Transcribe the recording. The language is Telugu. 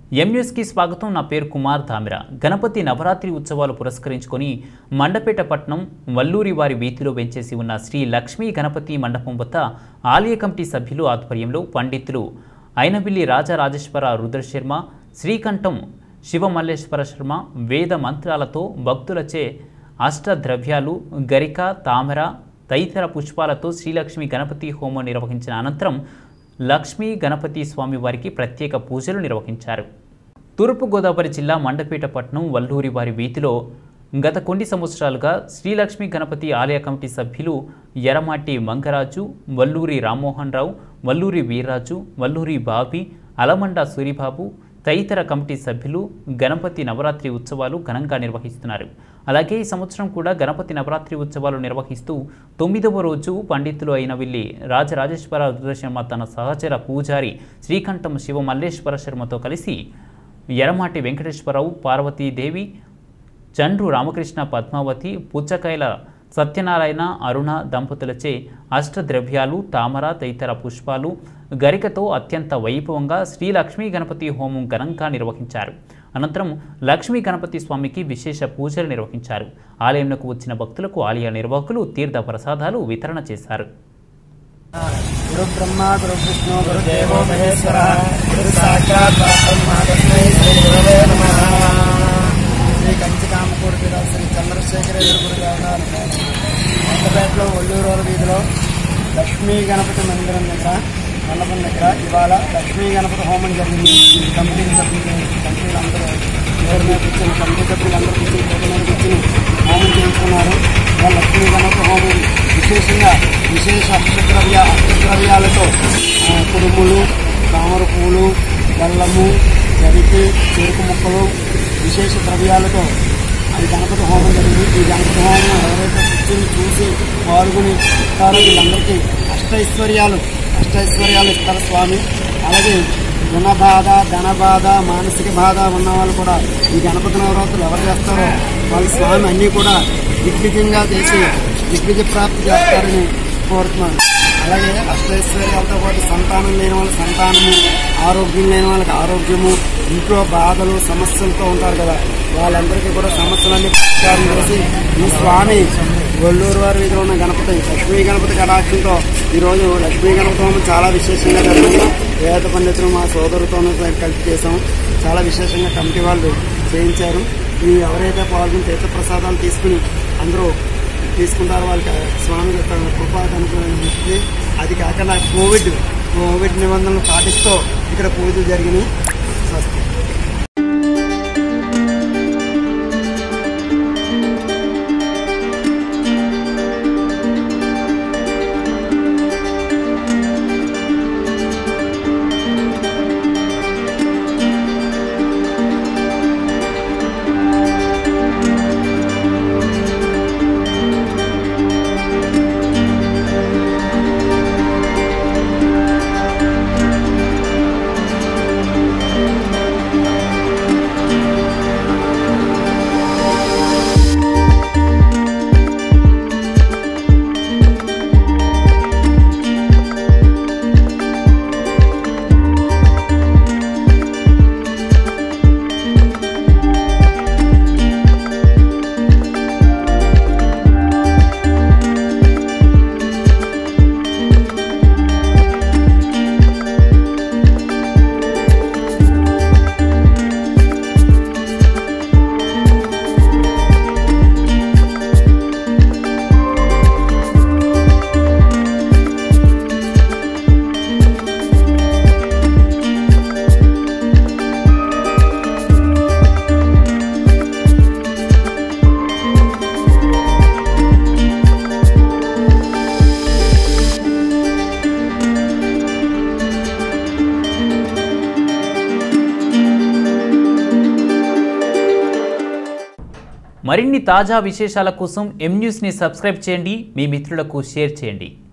ఎం న్యూస్కి స్వాగతం నా పేరు కుమార్ ధామిరా గణపతి నవరాత్రి ఉత్సవాలు పురస్కరించుకొని మండపేట పట్నం వల్లూరి వారి వీధిలో వెంచేసి ఉన్న శ్రీ లక్ష్మీ గణపతి మండపం వద్ద ఆలయ కమిటీ సభ్యులు ఆధ్వర్యంలో పండితులు అయినవిల్లి రాజరాజేశ్వర రుద్రశర్మ శ్రీకంఠం శివమల్లేశ్వర శర్మ వేద మంత్రాలతో భక్తులచే అష్టద్రవ్యాలు గరిక తామర తదితర పుష్పాలతో శ్రీలక్ష్మి గణపతి హోమం నిర్వహించిన అనంతరం లక్ష్మీ గణపతి స్వామి వారికి ప్రత్యేక పూజలు నిర్వహించారు తూర్పుగోదావరి జిల్లా మండపేట పట్నం వల్లూరి వారి వీధిలో గత కొన్ని సంవత్సరాలుగా శ్రీలక్ష్మి గణపతి ఆలయ కమిటీ సభ్యులు ఎరమాటి మంగరాజు వల్లూరి రామ్మోహన్ రావు వల్లూరి వీర్రాజు వల్లూరి బాబి అలమండ సూరిబాబు తదితర కమిటీ సభ్యులు గణపతి నవరాత్రి ఉత్సవాలు ఘనంగా నిర్వహిస్తున్నారు అలాగే ఈ సంవత్సరం కూడా గణపతి నవరాత్రి ఉత్సవాలు నిర్వహిస్తూ తొమ్మిదవ రోజు పండితులు అయిన విల్లి రాజరాజేశ్వర రుద్రశర్మ తన సహచర పూజారి శ్రీకంఠం శివ మల్లేశ్వర శర్మతో కలిసి ఎరమాటి వెంకటేశ్వరరావు పార్వతీదేవి చండ్రు రామకృష్ణ పద్మావతి పుచ్చకాయల సత్యనారాయణ అరుణ దంపతులచే అష్టద్రవ్యాలు తామర తదితర పుష్పాలు గరికతో అత్యంత వైభవంగా శ్రీ లక్ష్మీ గణపతి హోమం ఘనంగా నిర్వహించారు అనంతరం లక్ష్మీ గణపతి స్వామికి విశేష పూజలు నిర్వహించారు ఆలయంలోకి వచ్చిన భక్తులకు ఆలయ నిర్వాహకులు తీర్థ ప్రసాదాలు వితరణ చేశారు గురు బ్రహ్మ గురు విష్ణు గురు దేవో మహేశ్వర గురు సాక్షాత్ పరబ్రహ్మ తస్మై శ్రీ గురవే నమః శ్రీ కంచికామకూర్తి శ్రీ చంద్రశేఖరేంద్ర గురు దేవతాలు కొత్తపేటలో ఒల్లూరు వీధిలో లక్ష్మీ గణపతి మందిరం దగ్గర మండపం దగ్గర ఇవాళ లక్ష్మీ గణపతి హోమం జరిగింది ఈ కమిటీ సభ్యులు కమిటీలందరూ ఎవరి మీద కూర్చొని కమిటీ సభ్యులందరూ కూర్చొని పేద మీద కూర్చొని హోమం చేయించుకున్నారు ఇవాళ లక్ష్మీ గణపతి హోమం విశేషంగా విశేష అక్షద్రవ్య అక్షద్రవ్యాలతో ఆ, కుడుములు తామర పువ్వులు బెల్లము గరికి చెరుకు ముక్కలు విశేష ద్రవ్యాలతో అది గణపతి హోమం జరిగింది ఈ గణపతి హోమం ఎవరైతే కూర్చొని చూసి పాల్గొని ఇస్తారో వీళ్ళందరికీ అష్టైశ్వర్యాలు అష్టైశ్వర్యాలు ఇస్తారు స్వామి అలాగే రుణ బాధ ధన బాధ మానసిక బాధ ఉన్న వాళ్ళు కూడా ఈ గణపతి నవరాత్రులు ఎవరు చేస్తారో వాళ్ళ స్వామి అన్నీ కూడా దిగ్విజయంగా చేసి దిగ్విజయ ప్రాప్తి చేస్తారని కోరుతున్నాను అలాగే అష్టైశ్వర్యాలతో పాటు సంతానం లేని వాళ్ళ సంతానము ఆరోగ్యం లేని వాళ్ళకి ఆరోగ్యము ఇంట్లో బాధలు సమస్యలతో ఉంటారు కదా వాళ్ళందరికీ కూడా సమస్యలన్నీ పరిష్కారం చేసి ఈ స్వామి గొల్లూరు వారి వీధిలో ఉన్న గణపతి లక్ష్మీ గణపతి కటాక్షంతో ఈరోజు లక్ష్మీ గణపతి హోమం చాలా విశేషంగా జరిగింది వేద పండితులు మా సోదరుతోనూ కలిసి చేసాం చాలా విశేషంగా కమిటీ వాళ్ళు చేయించారు ఈ ఎవరైతే పాల్గొని తీర్థప్రసాదాలు తీసుకుని అందరూ తీసుకుంటారు వాళ్ళకి స్వామి యొక్క కృపా అనుకూలించింది అది కాకుండా కోవిడ్ కోవిడ్ నిబంధనలు పాటిస్తూ ఇక్కడ పూజలు జరిగినాయి స్వస్తి మరిన్ని తాజా విశేషాల కోసం ఎం న్యూస్ని సబ్స్క్రైబ్ చేయండి మీ మిత్రులకు షేర్ చేయండి